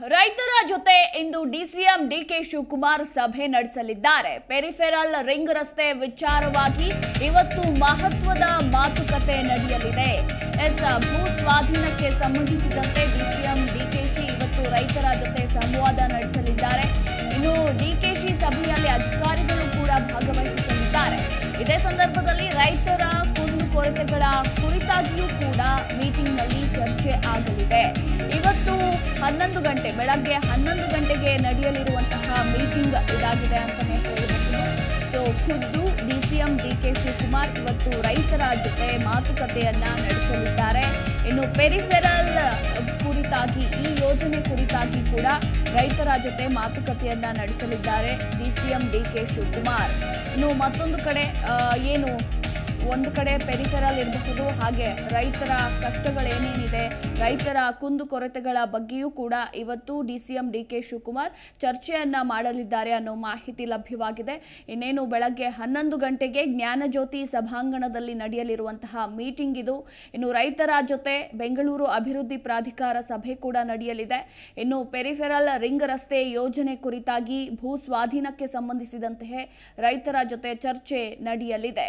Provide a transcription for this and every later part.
ರೈತರ ಜೊತೆ ಇಂದು DCM DK Shivakumar ಸಭೆ ನಡೆಸಲಿದ್ದಾರೆ ಪೆರಿಫೆರಲ್ ರಿಂಗ್ ರಸ್ತೆ ವಿಚಾರವಾಗಿ ಇವತ್ತು ಮಹತ್ವದ ಮಾತುಕತೆ ನಡೆಯಲಿದೆ ಎಸ್ ಭೂ ಸ್ವಾಧೀನಕ್ಕೆ ಸಂಬಂಧಿಸಿದಂತೆ ಡಿಸಿಎಂ ಡಿಕೆಶಿ ಇವತ್ತು ರೈತರ ಜೊತೆ ಸಂವಾದ ನಡೆಸಲಿದ್ದಾರೆ ಇನ್ನು ಡಿಕೆಶಿ ಸಭೆಯಲ್ಲಿ ಅಧಿಕಾರಿಗಳು ಕೂಡ ಭಾಗವಹಿಸಲಿದ್ದಾರೆ ಇದೇ ಸಂದರ್ಭದಲ್ಲಿ ರೈತರ ಕುಂದುಕೊರತೆಗಳ ಕುರಿತಾಗಿಯೂ ಕೂಡ ಮೀಟಿಂಗ್ನಲ್ಲಿ ಚರ್ಚೆ ಆಗಲಿದೆ ಇವತ್ತು ಹನ್ನೊಂದು ಗಂಟೆ ಬೆಳಗ್ಗೆ ಹನ್ನೊಂದು ಗಂಟೆಗೆ ನಡೆಯಲಿರುವಂತಹ ಮೀಟಿಂಗ್ ಇದಾಗಿದೆ ಅಂತಾನೆ ಹೇಳಬಹುದು ಸೊ ಖುದ್ದು ಡಿಸಿಎಂ ಡಿ ಕೆ ಶಿವಕುಮಾರ್ ಇವತ್ತು ರೈತರ ಜೊತೆ ಮಾತುಕತೆಯನ್ನ ನಡೆಸಲಿದ್ದಾರೆ ಇನ್ನು ಪೆರಿಫೆರಲ್ ಕುರಿತಾಗಿ ಈ ಯೋಜನೆ ಕುರಿತಾಗಿ ಕೂಡ ರೈತರ ಜೊತೆ ಮಾತುಕತೆಯನ್ನ ನಡೆಸಲಿದ್ದಾರೆ ಡಿಸಿಎಂ ಡಿ ಕೆ ಶಿವಕುಮಾರ್ ಇನ್ನು ಮತ್ತೊಂದು ಕಡೆ ಆ, ಏನು ಒಂದು ಕಡೆ ಪೆರಿಫೆರಲ್ ಇರಬಹುದು ಹಾಗೆ ರೈತರ ಕಷ್ಟಗಳೇನೇನಿದೆ ರೈತರ ಕುಂದುಕೊರತೆಗಳ ಬಗ್ಗೆಯೂ ಕೂಡ ಇವತ್ತು D C M D K Shivakumar ಚರ್ಚೆಯನ್ನ ಮಾಡಲಿದ್ದಾರೆ ಅನ್ನೋ ಮಾಹಿತಿ ಲಭ್ಯವಾಗಿದೆ ಇನ್ನೇನು ಬೆಳಗ್ಗೆ ಹನ್ನೊಂದು ಗಂಟೆಗೆ ಜ್ಞಾನಜ್ಯೋತಿ ಸಭಾಂಗಣದಲ್ಲಿ ನಡೆಯಲಿರುವಂತಹ ಮೀಟಿಂಗ್ ಇದು ಇನ್ನು ರೈತರ ಜೊತೆ ಬೆಂಗಳೂರು ಅಭಿವೃದ್ಧಿ ಪ್ರಾಧಿಕಾರ ಸಭೆ ಕೂಡ ನಡೆಯಲಿದೆ ಇನ್ನು ಪೆರಿಫೆರಲ್ ರಿಂಗ್ ರಸ್ತೆ ಯೋಜನೆ ಕುರಿತಾಗಿ ಭೂ ಸ್ವಾಧೀನಕ್ಕೆ ಸಂಬಂಧಿಸಿದಂತೆ ರೈತರ ಜೊತೆ ಚರ್ಚೆ ನಡೆಯಲಿದೆ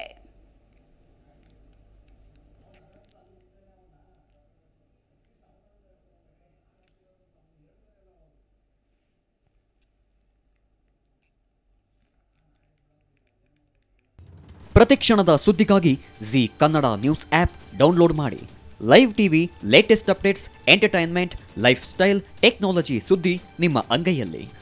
ಪ್ರತಿಕ್ಷಣದ ಸುದ್ದಿಗಾಗಿ Zee Kannada news app download ಮಾಡಿ live TV latest updates entertainment lifestyle technology ಸುದ್ದಿ ನಿಮ್ಮ ಅಂಗೈಯಲ್ಲಿ